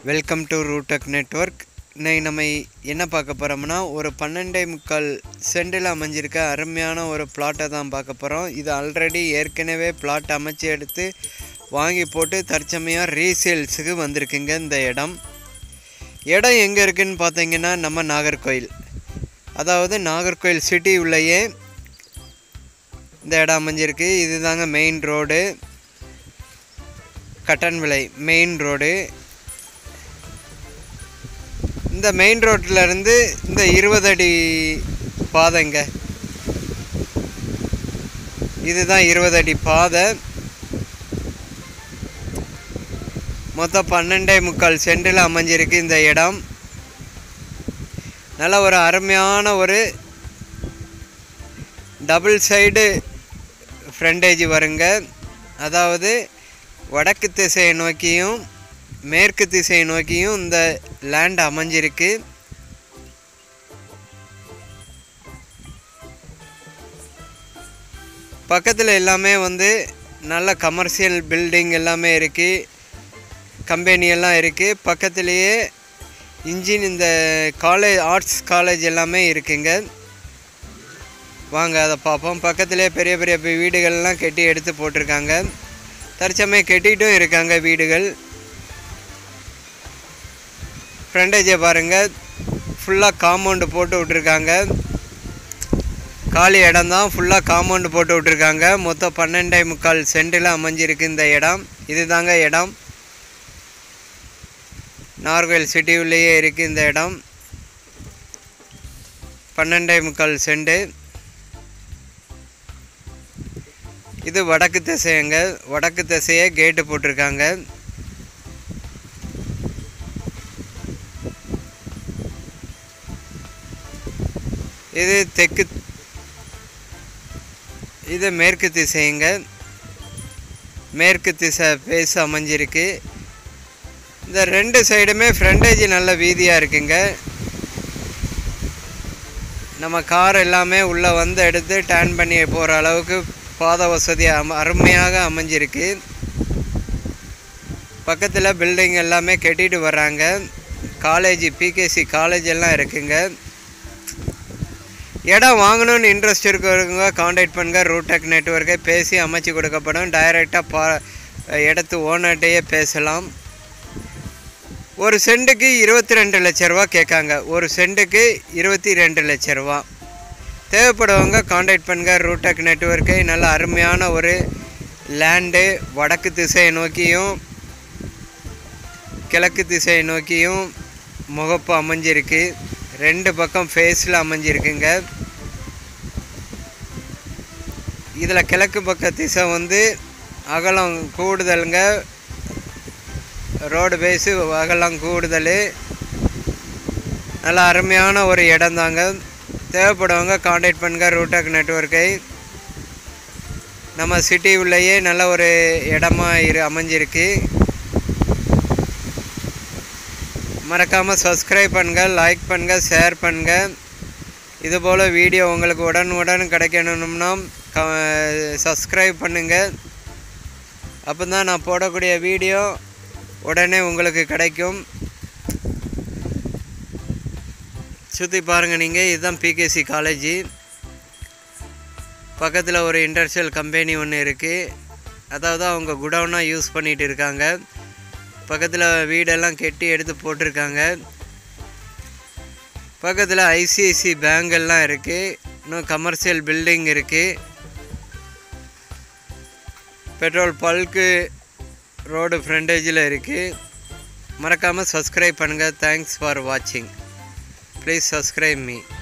welcome to ரூடெக் network இன்னைக்கு நம்ம என்ன பார்க்க போகிறோம்னா ஒரு பன்னெண்டே முக்கால் சென்டில் அமைஞ்சிருக்க அருமையான ஒரு பிளாட்டை தான் பார்க்க போகிறோம் இது ஆல்ரெடி ஏற்கனவே பிளாட் அமைச்சு எடுத்து வாங்கி போட்டு தற்சமயம் ரீசேல்ஸுக்கு வந்திருக்குங்க இந்த இடம் இடம் எங்கே இருக்குன்னு பார்த்தீங்கன்னா நம்ம நாகர்கோயில் அதாவது நாகர்கோயில் சிட்டி உள்ளேயே இந்த இடம் அமைஞ்சிருக்கு இதுதாங்க மெயின் ரோடு கட்டன் விலை மெயின் ரோடு இந்த மெயின் ரோட்டில் இருந்து இந்த இருபது அடி பாதைங்க இதுதான் இருபது அடி பாதை மொத்தம் பன்னெண்டே முக்கால் சென்டில் அமைஞ்சிருக்கு இந்த இடம் நல்ல ஒரு அருமையான ஒரு டபுள் சைடு ஃப்ரண்டேஜ் வருங்க அதாவது வடக்கு திசையை நோக்கியும் மேற்கு திசையை நோக்கியும் இந்த லேண்ட் அமைஞ்சிருக்கு பக்கத்தில் எல்லாமே வந்து நல்ல கமர்ஷியல் பில்டிங் எல்லாமே இருக்குது கம்பெனி எல்லாம் இருக்குது பக்கத்துலேயே இன்ஜின் இந்த காலேஜ் ஆர்ட்ஸ் காலேஜ் எல்லாமே இருக்குங்க வாங்க அதை பார்ப்போம் பக்கத்துலேயே பெரிய பெரிய வீடுகள்லாம் கட்டி எடுத்து போட்டிருக்காங்க தற்சமயம் கட்டிட்டும் இருக்காங்க வீடுகள் ஃப்ரண்டேஜை பாருங்கள் ஃபுல்லாக காம்பவுண்டு போட்டு விட்ருக்காங்க காலி இடம் தான் ஃபுல்லாக காம்பவுண்டு போட்டு விட்ருக்காங்க மொத்தம் பன்னெண்டே முக்கால் சென்டில் அமைஞ்சிருக்கு இந்த இடம் இதுதாங்க இடம் நார்கோயில் சிட்டிவிலேயே இருக்குது இந்த இடம் பன்னெண்டே முக்கால் சென்டு இது வடக்கு திசைங்க வடக்கு திசையே கேட்டு போட்டிருக்காங்க இது தெற்கு இது மேற்கு திசைங்க மேற்கு திசை பேச அமைஞ்சிருக்கு இந்த ரெண்டு சைடுமே ஃப்ரண்டேஜ் நல்ல வீதியாக இருக்குங்க நம்ம கார் எல்லாமே உள்ளே வந்து எடுத்து டேர்ன் பண்ணி போகிற அளவுக்கு பாத வசதி அம அருமையாக அமைஞ்சிருக்கு பக்கத்தில் பில்டிங் எல்லாமே கட்டிட்டு வர்றாங்க காலேஜ் பிகேசி காலேஜ் எல்லாம் இருக்குங்க இடம் வாங்கணும்னு இன்ட்ரெஸ்ட் இருக்கிறவங்க காண்டாக்ட் பண்ணுங்க ரூடெக் நெட்ஒர்க்கை பேசி அமைச்சு கொடுக்கப்படும் டைரெக்டாக பா இடத்து ஓனர்கிட்டையே பேசலாம் ஒரு சென்ட்டுக்கு இருபத்தி ரெண்டு லட்ச ரூபா கேட்காங்க ஒரு சென்ட்டுக்கு இருபத்தி ரெண்டு லட்ச ரூபா தேவைப்படுவங்க காண்டாக்ட் பண்ணுங்க ரூடெக் நெட்ஒர்க்கை நல்ல அருமையான ஒரு லேண்டு வடக்கு திசையை நோக்கியும் கிழக்கு திசையை நோக்கியும் முகப்பு அமைஞ்சிருக்கு ரெண்டு பக்கம் ஃபேஸில் அமைஞ்சிருக்குங்க இதில் கிழக்கு பக்க திசை வந்து அகலம் கூடுதலுங்க ரோடு பேஸு அகலம் கூடுதல் நல்ல அருமையான ஒரு இடம் தாங்க தேவைப்படுவங்க காண்டாக்ட் பண்ணுங்க ரூடெக் நெட்ஒர்க்கை நம்ம சிட்டி உள்ளேயே நல்ல ஒரு இடமா இரு அமைஞ்சிருக்கு மறக்காமல் சப்ஸ்கிரைப் பண்ணுங்கள் லைக் பண்ணுங்கள் ஷேர் பண்ணுங்கள் இதுபோல் வீடியோ உங்களுக்கு உடனுடன் கிடைக்கணும்னா க சப்ஸ்கிரைப் பண்ணுங்கள் அப்போ தான் நான் போடக்கூடிய வீடியோ உடனே உங்களுக்கு கிடைக்கும் சுற்றி பாருங்கள் நீங்கள் இதுதான் பிகேசி காலேஜ் பக்கத்தில் ஒரு இண்டஸ்ட்ரியல் கம்பெனி ஒன்று இருக்குது அதாவது அவங்க குடவுனாக யூஸ் பண்ணிகிட்டு இருக்காங்க பக்கத்தில் வீடெல்லாம் கெட்டி எடுத்து போட்டிருக்காங்க பக்கத்தில் ஐசிஐசி பேங்க் எல்லாம் இருக்குது இன்னும் கமர்ஷியல் பில்டிங் இருக்குது பெட்ரோல் பல்க்கு ரோடு ஃப்ரண்டேஜில் இருக்குது மறக்காமல் சப்ஸ்கிரைப் பண்ணுங்கள் தேங்க்ஸ் ஃபார் வாட்சிங் ப்ளீஸ் சப்ஸ்கிரைப் மீ